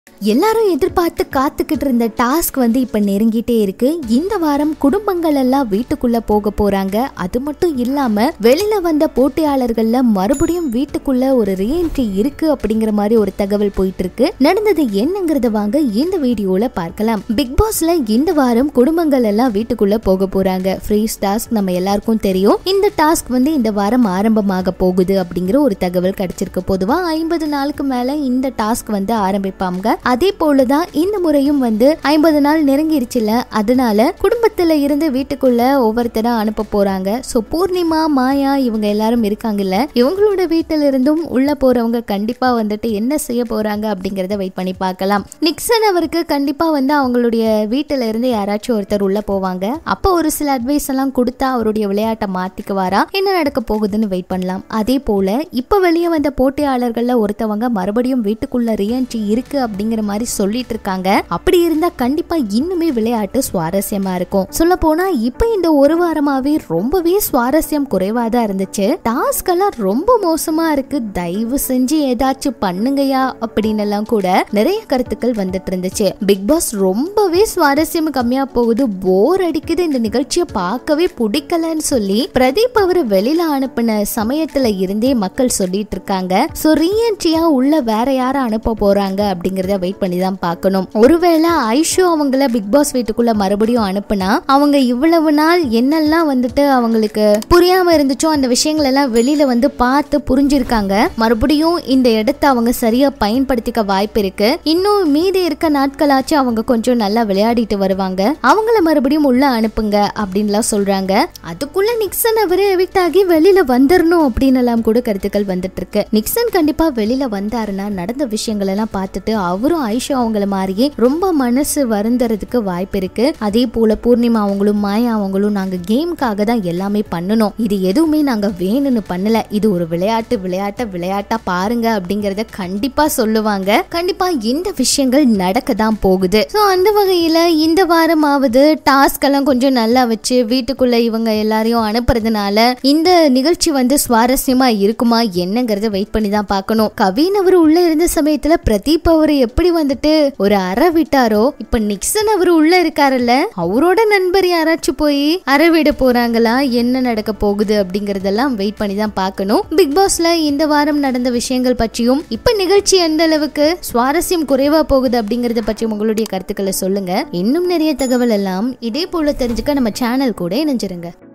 எல்லாரும் எதிர்பார்த்து காத்துக்கிட்டு இருந்த டாஸ்க் வந்து இப்ப நெருங்கிட்டே இருக்கு இந்த வாரம் குடும்பங்கள் எல்லாம் வீட்டுக்குள்ள போக போறாங்க அது மட்டும் இல்லாம வெளியில வந்த போட்டியாளர்கள்ல மறுபடியும் வீட்டுக்குள்ள ஒரு ரீஎன்ட்ரி இருக்கு அப்படிங்கிற மாதிரி ஒரு தகவல் போயிட்டு இருக்கு நடந்தது என்னங்கறத வாங்க இந்த வீடியோல பார்க்கலாம் பிக் பாஸ்ல இந்த வாரம் குடும்பங்கள் எல்லாம் வீட்டுக்குள்ள போக போறாங்க ஃப்ரீஸ் டாஸ்க் நம்ம எல்லாருக்கும் தெரியும் இந்த டாஸ்க் வந்து இந்த வாரம் ஆரம்பமாக போகுது அப்படிங்கிற ஒரு தகவல் கிடைச்சிருக்கு பொதுவா ஐம்பது நாளுக்கு மேல இந்த டாஸ்க் வந்து ஆரம்பிப்பாங்க அதே போலதான் இந்த முறையும் வந்து ஐம்பது நாள் நெருங்கிருச்சுல அதனால குடும்பத்துல இருந்து வீட்டுக்குள்ள ஒவ்வொருத்தரா அனுப்ப போறாங்க சோ பூர்ணிமா மாயா இவங்க எல்லாரும் இருக்காங்கல்ல இவங்களோட வீட்டில இருந்தும் உள்ள போறவங்க கண்டிப்பா வந்துட்டு என்ன செய்ய போறாங்க அப்படிங்கறத வெயிட் பண்ணி பார்க்கலாம் நிக்சன் அவருக்கு கண்டிப்பா வந்து அவங்களுடைய வீட்டில இருந்து யாராச்சும் ஒருத்தர் உள்ள போவாங்க அப்போ ஒரு சில அட்வைஸ் எல்லாம் கொடுத்தா அவருடைய விளையாட்டை மாத்திக்குவாரா என்ன நடக்க போகுதுன்னு வெயிட் பண்ணலாம் அதே போல இப்ப வெளியே வந்த போட்டியாளர்கள்ல ஒருத்தவங்க மறுபடியும் வீட்டுக்குள்ள ரீஎன்ட்ரி இருக்கு அப்படிங்கிற மாதிரி சொல்லிட்டு இருக்காங்க அப்படி இருந்தா கண்டிப்பா இன்னுமே விளையாட்டு சுவாரஸ்யமா இருக்கும் சொல்ல போனா இப்ப இந்த ஒரு வாரமாவே ரொம்பவே சுவாரஸ்யம் குறைவா தான் இருந்துச்சு டாஸ்க் எல்லாம் ரொம்ப மோசமா இருக்கு தயவு செஞ்சு ஏதாச்சும் பண்ணுங்கயா அப்படின்னு எல்லாம் கூட நிறைய கருத்துக்கள் வந்துட்டு இருந்துச்சு பிக் பாஸ் ரொம்பவே சுவாரஸ்யம் கம்மியா போகுது போர் அடிக்குது இந்த நிகழ்ச்சியை பார்க்கவே பிடிக்கலன்னு சொல்லி பிரதீப் அவர் வெளியில அனுப்பின சமயத்துல இருந்தே மக்கள் சொல்லிட்டு இருக்காங்க சோ ரீஎன்ட்ரியா உள்ள வேற யார அனுப்ப போறாங்க அப்படிங்கறத வெயிட் பண்ணி தான் பார்க்கணும் ஒருவேளை ஐஷு அவங்கள பிக் பாஸ் வீட்டுக்குள்ள மறுபடியும் அனுப்புனா அவங்க இவ்வளவு நாள் என்னெல்லாம் வந்துட்டு அவங்களுக்கு புரியாம இருந்துச்சோ அந்த விஷயங்கள் எல்லாம் வெளியில வந்து பார்த்து புரிஞ்சிருக்காங்க மறுபடியும் இந்த இடத்த அவங்க சரியா பயன்படுத்திக்க வாய்ப்பு இருக்கு இன்னும் மீதி இருக்க நாட்களாச்சு அவங்க கொஞ்சம் நல்லா விளையாடிட்டு வருவாங்க அவங்கள மறுபடியும் உள்ள அனுப்புங்க அப்படின்லாம் சொல்றாங்க அதுக்குள்ள நிக்சன் அவரு எவிக்ட் ஆகி வெளியில வந்துடணும் அப்படின்னு எல்லாம் கூட கருத்துக்கள் வந்துட்டு இருக்கு நிக்சன் கண்டிப்பா வெளியில வந்தாருன்னா நடந்த விஷயங்கள் எல்லாம் பார்த்துட்டு அவரும் ஐஷா அவங்கள மாதிரியே ரொம்ப மனசு வருந்துறதுக்கு வாய்ப்பு இருக்கு அதே போல பூர்ணிமா அவங்களும் மாயா அவங்களும் நாங்க கேமுக்காக தான் எல்லாமே பண்ணணும் இது எதுவுமே நாங்க வேணும்னு பண்ணல இது ஒரு விளையாட்டு விளையாட்ட விளையாட்டா பாருங்க அப்படிங்கறத கண்டிப்பா சொல்லுவாங்க கண்டிப்பா இந்த விஷயங்கள் நடக்க தான் போகுது ஸோ அந்த வகையில இந்த வாரமாவது டாஸ்க் எல்லாம் கொஞ்சம் நல்லா வச்சு வீட்டுக்குள்ள இவங்க எல்லாரையும் அனுப்புறதுனால இந்த நிகழ்ச்சி வந்து சுவாரஸ்யமா இருக்குமா என்னங்கறத வெயிட் பண்ணி தான் பார்க்கணும் கவின் அவர் உள்ள இருந்த சமயத்துல பிரதீப் அவர் எப்படி வந்துட்டு ஒரு அற விட்டாரோ இப்ப நிக்சன் அவர் உள்ள இருக்காருல்ல அவரோட நண்பர் யாராச்சும் போய் அற விட போறாங்களா என்ன நடக்க போகுது அப்படிங்கறதெல்லாம் வெயிட் பண்ணி தான் பார்க்கணும் பிக் பாஸ்ல இந்த வாரம் நடந்த விஷயங்கள் பற்றியும் இப்ப நிகழ்ச்சி எந்த அளவுக்கு சுவாரஸ்யம் குறைவா போகுது அப்படிங்கறத பற்றியும் உங்களுடைய கருத்துக்களை சொல்லுங்க இன்னும் நிறைய தகவல் எல்லாம் இதே போல தெரிஞ்சுக்க நம்ம சேனல் கூட இணைஞ்சிருங்க